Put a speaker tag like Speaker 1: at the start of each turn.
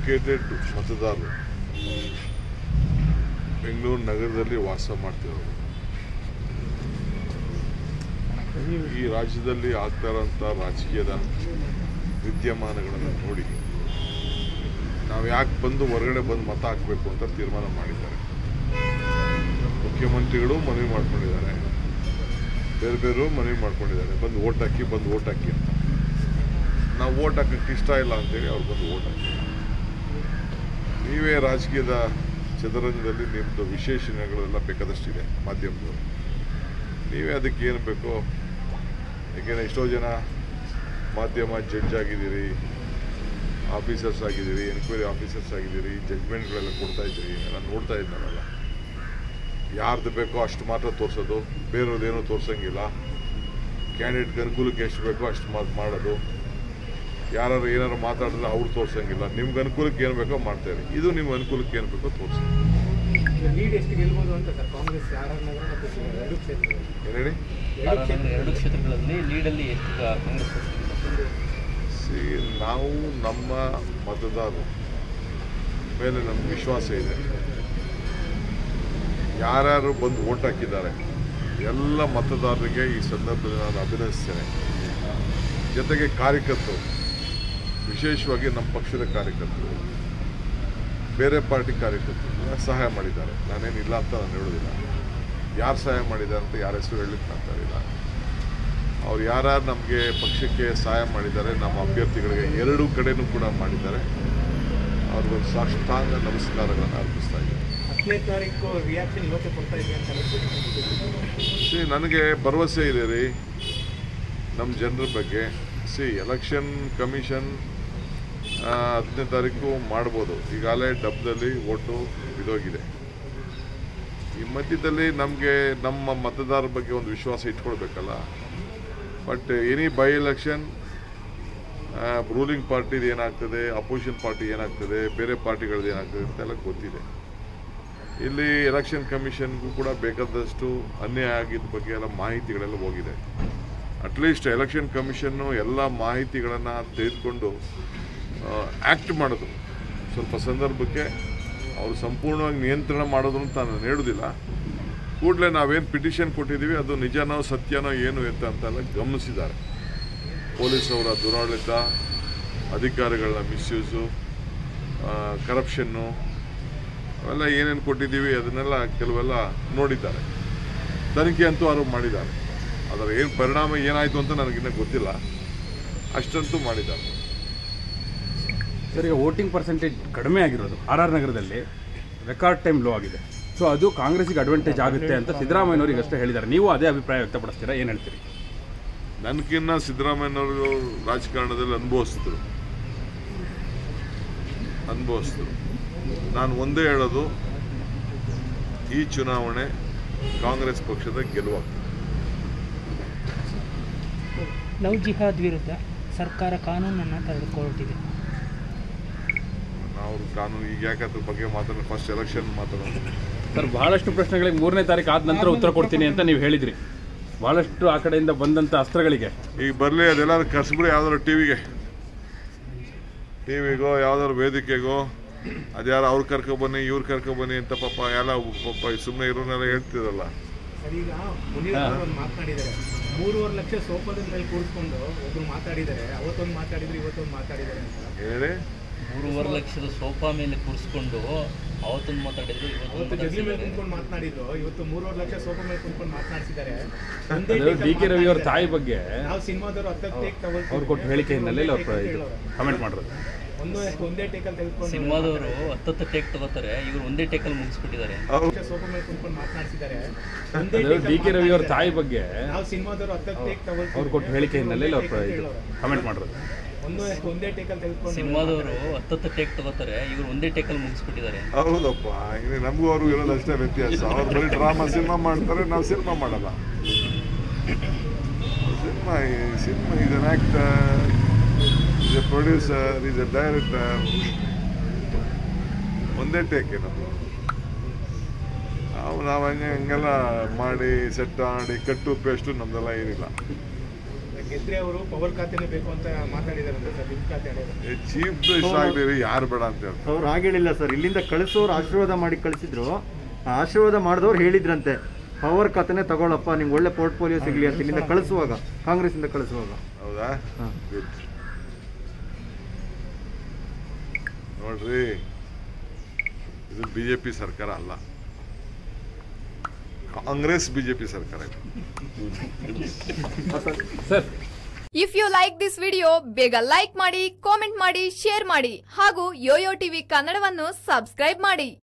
Speaker 1: Educated ಮತದಾರರು ಬೆಂಗಳೂರು ನಗರದಲ್ಲಿ ವಾಸ ಮಾಡ್ತಿರೋರು ಈ ರಾಜ್ಯದಲ್ಲಿ ಆಗ್ತಾ ಇರೋಂಥ ರಾಜಕೀಯದ ವಿದ್ಯಮಾನಗಳನ್ನು ನೋಡಿ ನಾವು ಯಾಕೆ ಬಂದು ಹೊರಗಡೆ ಬಂದು ಮತ ಹಾಕಬೇಕು ಅಂತ ತೀರ್ಮಾನ ಮಾಡಿದ್ದಾರೆ ಮುಖ್ಯಮಂತ್ರಿಗಳು ಮನವಿ ಮಾಡ್ಕೊಂಡಿದ್ದಾರೆ ಬೇರೆ ಬೇರೆ ಮನವಿ ಮಾಡ್ಕೊಂಡಿದ್ದಾರೆ ಬಂದು ಓಟ್ ಹಾಕಿ ಬಂದು ಓಟ್ ಹಾಕಿ ಅಂತ ನಾವು ಓಟ್ ಹಾಕಕ್ಕೆ ಇಷ್ಟ ಇಲ್ಲ ಅಂತೇಳಿ ಅವ್ರು ಬಂದು ಓಟ್ ಹಾಕಿ ನೀವೇ ರಾಜಕೀಯದ ಚದರಂಗದಲ್ಲಿ ನಿಮ್ಮದು ವಿಶೇಷಣಗಳೆಲ್ಲ ಬೇಕಾದಷ್ಟಿದೆ ಮಾಧ್ಯಮದವರು ನೀವೇ ಅದಕ್ಕೆ ಏನು ಬೇಕೋ ಏಕೆಂದರೆ ಎಷ್ಟೋ ಜನ ಮಾಧ್ಯಮ ಜಡ್ಜ್ ಆಗಿದ್ದೀರಿ ಆಫೀಸರ್ಸ್ ಆಗಿದ್ದೀರಿ ಎನ್ಕ್ವೈರಿ ಆಫೀಸರ್ಸ್ ಆಗಿದ್ದೀರಿ ಜಡ್ಜ್ಮೆಂಟ್ಗಳೆಲ್ಲ ಕೊಡ್ತಾ ಇದ್ದೀರಿ ಎಲ್ಲ ನೋಡ್ತಾ ಇದ್ದಾರಲ್ಲ ಯಾರ್ದು ಬೇಕೋ ಅಷ್ಟು ಮಾತ್ರ ತೋರಿಸೋದು ಬೇರೆಯವ್ರದ್ದೇನೂ ತೋರಿಸಂಗಿಲ್ಲ ಕ್ಯಾಂಡಿಡೇಟ್ಗೆ ಅನುಕೂಲಕ್ಕೆ ಎಷ್ಟು ಬೇಕೋ ಅಷ್ಟು ಮಾತು ಮಾಡೋದು ಯಾರು ಏನಾರು ಮಾತಾಡಿದ್ರೆ ಅವ್ರು ತೋರಿಸಂಗಿಲ್ಲ ನಿಮ್ಗೆ ಅನುಕೂಲಕ್ಕೆ ಏನು ಬೇಕೋ ಮಾಡ್ತಾರೆ ಇದು ನಿಮ್ಮ ಅನುಕೂಲಕ್ಕೆ ಏನು ಬೇಕೋ ತೋರಿಸಿ
Speaker 2: ಲೀಡ್ ಎಷ್ಟು ಗೆಲ್ಬೋದು ಅಂತ sir Congress R R Nagar ಮತ್ತು ಎರಡು ಕ್ಷೇತ್ರಗಳು
Speaker 1: ಏನು ಹೇಳಿ
Speaker 2: ಎರಡು ಕ್ಷೇತ್ರ
Speaker 3: ಎರಡು ಕ್ಷೇತ್ರಗಳಲ್ಲಿ ಲೀಡಲ್ಲಿ ಎಷ್ಟು ಕ- ಕಾಂಗ್ರೆಸ್ ಪಕ್ಷ
Speaker 1: ಸಿ ನಾವು ನಮ್ಮ ಮತದಾರರು ಮೇಲೆ ನಮ್ಗೆ ವಿಶ್ವಾಸ ಇದೆ ಯಾರ್ಯಾರು ಬಂದು ಓಟ್ ಹಾಕಿದ್ದಾರೆ ಎಲ್ಲ ಮತದಾರರಿಗೆ ಈ ಸಂದರ್ಭದಲ್ಲಿ ನಾನು ಅಭಿನಂದಿಸ್ತೇನೆ ಜೊತೆಗೆ ಕಾರ್ಯಕರ್ತರು ವಿಶೇಷವಾಗಿ ನಮ್ಮ ಪಕ್ಷದ ಕಾರ್ಯಕರ್ತರು ಬೇರೆ ಪಾರ್ಟಿ ಕಾರ್ಯಕರ್ತರು ಕೂಡ ಸಹಾಯ ಮಾಡಿದ್ದಾರೆ ನಾನೇನು ಇಲ್ಲ ಅಂತ ನಾನು ಹೇಳೋದಿಲ್ಲ ಯಾರು ಸಹಾಯ ಮಾಡಿದ್ದಾರೆ ಅಂತ ಯಾರ ಹೆಸರು ಹೇಳಲಿಕ್ಕೆ ಆಗ್ತಾ ಇಲ್ಲ ಅವ್ರು ಯಾರ್ಯಾರು ನಮಗೆ ಪಕ್ಷಕ್ಕೆ ಸಹಾಯ ಮಾಡಿದ್ದಾರೆ ನಮ್ಮ ಅಭ್ಯರ್ಥಿಗಳಿಗೆ ಎರಡೂ ಕಡೆನೂ ಕೂಡ ಮಾಡಿದ್ದಾರೆ ಅವ್ರಿಗೊಂದು ಸಾಷ್ಟಾಂಗ ನಮಸ್ಕಾರಗಳನ್ನು ಅರ್ಪಿಸ್ತಾ ಇದ್ದೀನಿ
Speaker 2: ಹತ್ತನೇ ತಾರೀಕು ರಿಯಾಕ್ಷನ್ ಇವತ್ತೇ ಕೊಡ್ತಾ ಇದೆ ಅಂತ
Speaker 1: ಸಿ ನನಗೆ ಭರವಸೆ ಇದೆ ರೀ ನಮ್ಮ ಜನರ ಬಗ್ಗೆ ಸಿ ಎಲೆಕ್ಷನ್ ಕಮಿಷನ್ ಹತ್ತನೇ ತಾರೀಕು ಮಾಡ್ಬೋದು ಈಗಾಗಲೇ ಡಬ್ದಲ್ಲಿ ಓಟು ಬಿದೋಗಿದೆ ಈ ಮಧ್ಯದಲ್ಲಿ ನಮಗೆ ನಮ್ಮ ಮತದಾರರ ಬಗ್ಗೆ ಒಂದು ವಿಶ್ವಾಸ ಇಟ್ಕೊಳ್ಬೇಕಲ್ಲ but any by election ruling ಪಾರ್ಟಿದು ಏನಾಗ್ತದೆ ಅಪೋಸಿಷನ್ ಪಾರ್ಟಿ ಏನಾಗ್ತದೆ ಬೇರೆ ಪಾರ್ಟಿಗಳದ್ದು ಏನಾಗ್ತದೆ ಅಂತೆಲ್ಲ ಗೊತ್ತಿದೆ ಇಲ್ಲಿ ಎಲೆಕ್ಷನ್ ಕಮಿಷನ್ಗೂ ಕೂಡ ಬೇಕಾದಷ್ಟು ಅನ್ಯಾಯ ಆಗಿದ್ದ ಬಗ್ಗೆ ಎಲ್ಲ ಮಾಹಿತಿಗಳೆಲ್ಲ ಹೋಗಿದೆ ಅಟ್ಲೀಸ್ಟ್ ಎಲೆಕ್ಷನ್ ಕಮಿಷನ್ನು ಎಲ್ಲ ಮಾಹಿತಿಗಳನ್ನು ತೆಗೆದುಕೊಂಡು ಆ್ಯಕ್ಟ್ ಮಾಡೋದು ಸ್ವಲ್ಪ ಸಂದರ್ಭಕ್ಕೆ ಅವರು ಸಂಪೂರ್ಣವಾಗಿ ನಿಯಂತ್ರಣ ಮಾಡೋದು ಅಂತ ನಾನು ಹೇಳೋದಿಲ್ಲ ಕೂಡಲೇ ನಾವೇನು ಪಿಟಿಷನ್ ಕೊಟ್ಟಿದ್ದೀವಿ ಅದು ನಿಜನೋ ಸತ್ಯನೋ ಏನು ಅಂತ ಅಂತೆಲ್ಲ ಗಮನಿಸಿದ್ದಾರೆ ಪೊಲೀಸ್ ಅವರ ದುರಾಡಳಿತ ಅಧಿಕಾರಿಗಳ ಮಿಸ್ಯೂಸು ಕರಪ್ಷನ್ನು ಅವೆಲ್ಲ ಏನೇನು ಕೊಟ್ಟಿದ್ದೀವಿ ಅದನ್ನೆಲ್ಲ ಕೆಲವೆಲ್ಲ ನೋಡಿದ್ದಾರೆ ತನಿಖೆ ಅಂತೂ ಅವರು ಮಾಡಿದ್ದಾರೆ ಅದರ ಏನು ಪರಿಣಾಮ ಏನಾಯಿತು ಅಂತ ನನಗಿನ್ನೂ ಗೊತ್ತಿಲ್ಲ ಅಷ್ಟಂತೂ ಮಾಡಿದ್ದಾರೆ
Speaker 4: ಸರ್ ಈಗ ವೋಟಿಂಗ್ ಪರ್ಸೆಂಟೇಜ್ ಕಡಿಮೆ ಆಗಿರೋದು ಆರ್ ಆರ್ ನಗರದಲ್ಲಿ ರೆಕಾರ್ಡ್ ಟೈಮ್ ಲೋ ಆಗಿದೆ ಸೊ ಅದು ಕಾಂಗ್ರೆಸ್ಗೆ ಅಡ್ವಾಂಟೇಜ್ ಆಗುತ್ತೆ ಅಂತ ಸಿದ್ದರಾಮಯ್ಯನವ್ರಿಗೆ ಅಷ್ಟೇ ಹೇಳಿದ್ದಾರೆ ನೀವು ಅದೇ ಅಭಿಪ್ರಾಯ ವ್ಯಕ್ತಪಡಿಸ್ತೀರಾ ಏನು ಹೇಳ್ತೀರಿ
Speaker 1: ನನಗಿನ್ನ ಸಿದ್ದರಾಮಯ್ಯನವರು ರಾಜಕಾರಣದಲ್ಲಿ ಅನುಭವಿಸಿದ್ರು ಅನುಭವಿಸಿದ್ರು ನಾನು ಒಂದೇ ಹೇಳೋದು ಈ ಚುನಾವಣೆ ಕಾಂಗ್ರೆಸ್ ಪಕ್ಷದ ಗೆಲುವಾಗ್ತದೆ
Speaker 5: ಲವ್ ಜಿಹಾದ್ ವಿರುದ್ಧ ಸರ್ಕಾರ ಕಾನೂನನ್ನು ತೆಗೆದುಕೊಳ್ತಿದೆ
Speaker 1: ನಾವು ಕಾನೂನು ಈಗ ಯಾಕೆ ಅದ್ರ ಬಗ್ಗೆ ಮಾತಾಡೋಣ ಫಸ್ಟ್ ಎಲೆಕ್ಷನ್ ಮಾತಾಡೋಣ
Speaker 4: ಸರ್ ಬಹಳಷ್ಟು ಪ್ರಶ್ನೆಗಳಿಗೆ ಮೂರನೇ ತಾರೀಕು ಆದ ನಂತರ ಉತ್ತರ ಕೊಡ್ತೀನಿ ಅಂತ ನೀವು ಹೇಳಿದ್ರಿ ಬಹಳಷ್ಟು ಆ ಕಡೆಯಿಂದ ಬಂದಂಥ ಅಸ್ತ್ರಗಳಿಗೆ
Speaker 1: ಈಗ ಬರಲಿ ಅದೆಲ್ಲರೂ ಕರ್ಸ್ಬಿಡಿ ಯಾವ್ದಾದ್ರು ಟಿವಿಗೆ ಟಿವಿಗೋ ಯಾವ್ದಾದ್ರು ವೇದಿಕೆಗೋ ಅದ್ಯಾರು ಅವ್ರು ಕರ್ಕೊಬನ್ನಿ ಇವ್ರು ಕರ್ಕೊಬನ್ನಿ ಅಂತ ಪಾಪ ಎಲ್ಲ ಪಾಪ ಸುಮ್ಮನೆ ಇರೋನೆಲ್ಲ ಹೇಳ್ತಿರಲ್ಲ
Speaker 2: ಸರ್ ಈಗ ಮುನಿರತ್ನ ಅವರು ಒಂದು ಮಾತನಾಡಿದ್ದಾರೆ ಮೂರುವರೆ ಲಕ್ಷ ಸೋಫಾದ ಮೇಲೆ ಕೂರಿಸ್ಕೊಂಡು ಒಬ್ರು ಮಾತಾಡಿದ್ದಾರೆ ಅವತ್ತೊಂದು ಮಾತಾಡಿದ್ರು ಇವತ್ತೊಂದು ಮಾತಾಡಿದ್ದಾರೆ ಅಂತ
Speaker 1: ಹೇಳಿ
Speaker 3: ಮೂರುವರೆ ಲಕ್ಷದ ಸೋಫಾ ಮೇಲೆ ಕೂರಿಸ್ಕೊಂಡು ಅವತ್ತೊಂದು ಮಾತಾಡಿದ್ರು
Speaker 2: ಅವತ್ತು ಜಗ್ಲಿ ಮೇಲೆ
Speaker 3: ಇವತ್ತು
Speaker 2: ಕುಂತ್ಕೊಂಡು ಮಾತನಾಡಿದ್ರು ಇವತ್ತು ಮೂರುವರೆ ಲಕ್ಷ ಸೋಫಾ ಮೇಲೆ ಕುಂತ್ಕೊಂಡು ಮಾತನಾಡಿಸಿದ್ದಾರೆ ಒಂದೇ
Speaker 4: ಅದು
Speaker 2: take
Speaker 4: ಡಿ ಕೆ ರವಿ ಅವ್ರ
Speaker 2: ಮಾತಾಡಿದ್ದಾರೆ.
Speaker 4: ತಾಯಿ ಬಗ್ಗೆ
Speaker 2: ನಾವು ಸಿನಿಮಾದವರು ಹತ್ತತ್ತು ಟೇಕ್ ತಗೊಳ್ತೀವಿ
Speaker 4: ಅವ್ರು ಕೊಟ್ಟ ಹೇಳಿಕೆ ಹಿನ್ನೆಲೆಯಲ್ಲಿ ಅವ್ರು
Speaker 2: ಒಂದೇ take
Speaker 4: ಇದು
Speaker 2: ಹೇಳೋರು.
Speaker 4: ಕಮೆಂಟ್ ಮಾಡಿರೋದು
Speaker 2: ಒಂದು ಒಂದೇ ಟೇಕಲ್ಲಿ ತೆಗೆದುಕೊಂಡು
Speaker 3: ಸಿನಿಮಾದವರು ಹತ್ತತ್ತು ಟೇಕ್ ತಗೋತಾರೆ ಇವರು ಒಂದೇ ಟೇಕಲ್ಲಿ ಮುಗಿಸ್ಬಿಟ್ಟಿದ್ದಾರೆ
Speaker 2: ಲಕ್ಷ ಸೋಫಾ ಮೇಲೆ ಕುಂತ್ಕೊಂಡು ಮಾತನಾಡಿಸಿದ್ದಾರೆ ಒಂದೇ
Speaker 4: ಅದು
Speaker 2: take
Speaker 4: ಡಿ ಕೆ ರವಿ ಅವ್ರ
Speaker 2: ಮಾತಾಡಿದ್ದಾರೆ.
Speaker 4: ತಾಯಿ ಬಗ್ಗೆ
Speaker 2: ನಾವು ಸಿನಿಮಾದವರು ಹತ್ತತ್ತು ಟೇಕ್ ತಗೊಳ್ತೀವಿ
Speaker 4: ಅವ್ರು ಕೊಟ್ಟ ಹೇಳಿಕೆ ಹಿನ್ನೆಲೆಯಲ್ಲಿ ಅವ್ರು
Speaker 2: ಒಂದೇ take
Speaker 4: ಇದು
Speaker 2: ಹೇಳೋರು.
Speaker 4: ಕಮೆಂಟ್ ಮಾಡಿರೋದು
Speaker 2: ಒಂದು ಒಂದೇ ಟೇಕಲ್ಲಿ ತೆಗೆದುಕೊಂಡು
Speaker 3: ಸಿನಿಮಾದವರು ಹತ್ತತ್ತು ಟೇಕ್ ತಗೋತಾರೆ ಇವರು ಒಂದೇ ಟೇಕಲ್ಲಿ ಮುಗಿಸ್ಬಿಟ್ಟಿದ್ದಾರೆ
Speaker 1: ಹೌದಪ್ಪ ಈಗ ನಮಗೂ ಅವ್ರಿಗೂ ಇರೋದು ಅಷ್ಟೇ ವ್ಯತ್ಯಾಸ ಅವ್ರು ಬರೀ ಡ್ರಾಮಾ ಸಿನಿಮಾ ಮಾಡ್ತಾರೆ ನಾವು ಸಿನಿಮಾ ಮಾಡಲ್ಲ cinema cinema is an actor is a producer is a director ಒಂದೇ ಟೇಕ್ ನಮ್ಮದು ನಾವು ನಾವು ಹಂಗೆ ಹಂಗೆಲ್ಲ ಮಾಡಿ ಸೆಟ್ ಮಾಡಿ ಕಟ್ಟು ಪೇಸ್ಟು ನಮ್ದೆಲ್ಲ ಏನಿಲ್ಲ
Speaker 2: ಗೆದ್ರೆ ಅವರು ಪವರ್ ಖಾತೆನೇ ಬೇಕು ಅಂತ ಮಾತಾಡಿದಾರೆ ಅಂತ ಸರ್ ನಿಮ್ಮ ಖಾತೆ ಹೇಳಿದ್ರು
Speaker 1: ಚೀಫ್ ಇಷ್ಟ ಆಗಲಿ ಯಾರು ಬೇಡ ಅಂತ ಹೇಳ್ತಾರೆ
Speaker 6: ಅವ್ರು ಹಾಗೆ ಹೇಳಿಲ್ಲ ಸರ್ ಇಲ್ಲಿಂದ ಕಳಿಸೋರು ಆಶೀರ್ವಾದ ಮಾಡಿ ಕಳಿಸಿದ್ರು ಆ ಆಶೀರ್ವಾದ ಮಾಡಿದವ್ರು ಹೇಳಿದ್ರಂತೆ ಪವರ್ ಖಾತೆನೇ ತಗೊಳಪ್ಪ ನಿಮ್ಗೆ ಒಳ್ಳೆ ಪೋರ್ಟ್ಫೋಲಿಯೋ ಸಿಗ್ಲಿ ಅಂತ ಇಲ್ಲಿಂದ ಕಳಿಸುವಾಗ ಕಾಂಗ್ರೆಸ್ಸಿಂದ ಕಳಿಸುವಾಗ
Speaker 1: ಹೌದಾ
Speaker 6: ಹಾ.
Speaker 1: ಗುಡ್ ನೋಡ್ರಿ ಇದು ಬಿ ಜೆ ಪಿ ಸರ್ಕಾರ ಅಲ್ಲ ಕಾಂಗ್ರೆಸ್ ಬಿ ಜೆ ಪಿ ಸರ್ಕಾರ ಇದು
Speaker 4: sir
Speaker 7: if you like this video ಬೇಗ ಲೈಕ್ ಮಾಡಿ ಕಾಮೆಂಟ್ ಮಾಡಿ ಶೇರ್ ಮಾಡಿ ಹಾಗೂ ಯೋಯೋ ಟಿವಿ ಕನ್ನಡವನ್ನು ಸಬ್ಸ್ಕ್ರೈಬ್ ಮಾಡಿ